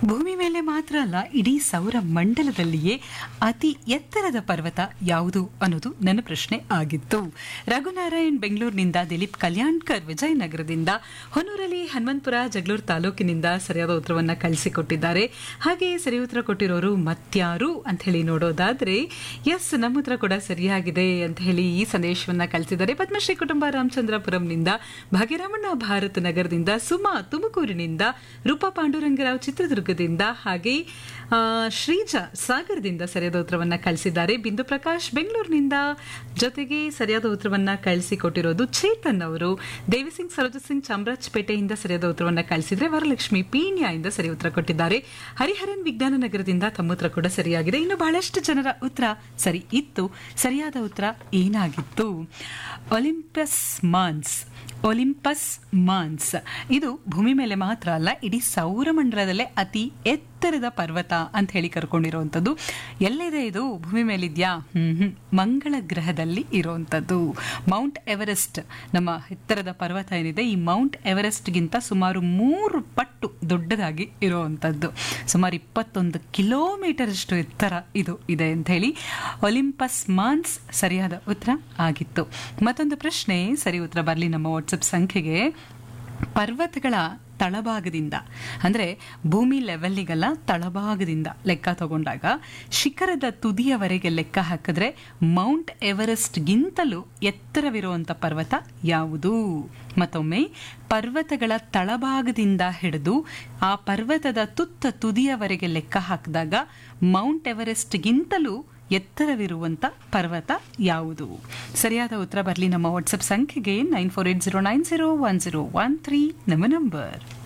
ಭೂಮಿ ಮೇಲೆ ಮಾತ್ರ ಅಲ್ಲ ಇಡೀ ಸೌರ ಮಂಡಲದಲ್ಲಿಯೇ ಅತಿ ಎತ್ತರದ ಪರ್ವತ ಯಾವುದು ಅನ್ನೋದು ನನ್ನ ಪ್ರಶ್ನೆ ಆಗಿತ್ತು ರಘುನಾರಾಯಣ್ ಬೆಂಗಳೂರಿನಿಂದ ದಿಲೀಪ್ ಕಲ್ಯಾಣ್ಕರ್ ವಿಜಯನಗರದಿಂದ ಹೊನ್ನೂರಲ್ಲಿ ಹನುಮಂತಪುರ ಜಗಳೂರು ತಾಲೂಕಿನಿಂದ ಸರಿಯಾದ ಉತ್ತರವನ್ನ ಕಳಿಸಿಕೊಟ್ಟಿದ್ದಾರೆ ಹಾಗೆ ಸರಿ ಉತ್ತರ ಕೊಟ್ಟಿರೋರು ಮತ್ಯಾರು ಅಂತ ಹೇಳಿ ನೋಡೋದಾದ್ರೆ ಎಸ್ ನಮ್ಮ ಉತ್ತರ ಕೂಡ ಸರಿಯಾಗಿದೆ ಅಂತ ಹೇಳಿ ಈ ಸಂದೇಶವನ್ನ ಕಳಿಸಿದ್ದಾರೆ ಪದ್ಮಶ್ರೀ ಕುಟುಂಬ ರಾಮಚಂದ್ರಪುರಂನಿಂದ ಭಾಗ್ಯರಾಮಣ್ಣ ಭಾರತ ನಗರದಿಂದ ಸುಮಾ ತುಮಕೂರಿನಿಂದ ರೂಪಾ ಪಾಂಡುರಂಗರಾವ್ ಚಿತ್ರದುರ್ಗದಿಂದ ಹಾಗೆ ಆ, ಶ್ರೀಜಾ ಸಾಗರದಿಂದ ಸರಿಯಾದ ಉತ್ತರವನ್ನ ಕಳಿಸಿದ್ದಾರೆ ಬಿಂದು ಪ್ರಕಾಶ್ ಬೆಂಗಳೂರಿನಿಂದ ಜೊತೆಗೆ ಸರಿಯಾದ ಉತ್ತರವನ್ನ ಕಳಿಸಿಕೊಟ್ಟಿರೋದು ಚೇತನ್ ಅವರು ದೇವಿಸಿಂಗ್ ಸರೋಜ ಸಿಂಗ್ ಚಾಮರಾಜಪೇಟೆಯಿಂದ ಸರಿಯಾದ ಉತ್ತರವನ್ನ ಕಳಿಸಿದ್ರೆ ವರಲಕ್ಷ್ಮಿ ಪೀಣ್ಯ ಇಂದ ಸರಿ ಉತ್ತರ ಕೊಟ್ಟಿದ್ದಾರೆ ಹರಿಹರನ್ ವಿಜ್ಞಾನ ನಗರದಿಂದ ತಮ್ಮ ಉತ್ತರ ಕೂಡ ಸರಿಯಾಗಿದೆ ಇನ್ನು ಬಹಳಷ್ಟು ಜನರ ಉತ್ತರ ಸರಿ ಇತ್ತು ಸರಿಯಾದ ಉತ್ತರ ಏನಾಗಿತ್ತು ಒಲಿಂಪಸ್ ಮಾನ್ಸ್ ಒಲಿಂಪಸ್ ಮಾನ್ಸ್ ಇದು ಭೂಮಿ ಮೇಲೆ ಮಾತ್ರ ಅಲ್ಲ ಇಡೀ ಸೌರಮಂಡಲದಲ್ಲೇ ಅತಿ ಎತ್ತರದ ಪರ್ವತ ಅಂತ ಹೇಳಿ ಕರ್ಕೊಂಡಿರುವಂಥದ್ದು ಎಲ್ಲಿದೆ ಇದು ಭೂಮಿ ಮೇಲಿದ್ಯಾ ಹ್ಮ್ ಹ್ಮ್. ಮಂಗಳ ಗ್ರಹದಲ್ಲಿ ಇರುವಂಥದ್ದು ಮೌಂಟ್ ಎವರೆಸ್ಟ್ ನಮ್ಮ ಎತ್ತರದ ಪರ್ವತ ಏನಿದೆ ಈ ಮೌಂಟ್ ಎವರೆಸ್ಟ್ಗಿಂತ ಸುಮಾರು ಮೂರು ಪಟ್ಟು ದೊಡ್ಡದಾಗಿ ಇರುವಂಥದ್ದು ಸುಮಾರು ಇಪ್ಪತ್ತೊಂದು ಕಿಲೋಮೀಟರ್ ಅಷ್ಟು ಎತ್ತರ ಇದು ಇದೆ ಅಂತ ಹೇಳಿ ಒಲಿಂಪಸ್ ಮಾನ್ಸ್ ಸರಿಯಾದ ಉತ್ತರ ಆಗಿತ್ತು ಮತ್ತೊಂದು ಪ್ರಶ್ನೆ ಸರಿ ಉತ್ತರ ಬರಲಿ ನಮ್ಮ ವಾಟ್ಸಪ್ ಸಂಖ್ಯೆಗೆ ಪರ್ವತಗಳ ತಳಭಾಗದಿಂದ ಅಂದರೆ ಭೂಮಿ ಲೆವೆಲ್ಲಿಗೆಲ್ಲ ತಳಭಾಗದಿಂದ ಲೆಕ್ಕ ತಗೊಂಡಾಗ ಶಿಖರದ ತುದಿಯವರೆಗೆ ಲೆಕ್ಕ ಹಾಕಿದ್ರೆ ಮೌಂಟ್ ಎವರೆಸ್ಟ್ಗಿಂತಲೂ ಎತ್ತರವಿರುವಂಥ ಪರ್ವತ ಯಾವುದು ಮತ್ತೊಮ್ಮೆ ಪರ್ವತಗಳ ತಳಭಾಗದಿಂದ ಹಿಡಿದು ಆ ಪರ್ವತದ ತುತ್ತ ತುದಿಯವರೆಗೆ ಲೆಕ್ಕ ಹಾಕಿದಾಗ ಮೌಂಟ್ ಎವರೆಸ್ಟ್ಗಿಂತಲೂ ಎತ್ತರವಿರುವಂಥ ಪರ್ವತ ಯಾವುದು ಸರಿಯಾದ ಉತ್ತರ ಬರಲಿ ನಮ್ಮ ವಾಟ್ಸಪ್ ಸಂಖ್ಯೆಗೆ nine four eight zero nine zero one zero one three ನಮ್ಮ ನಂಬರ್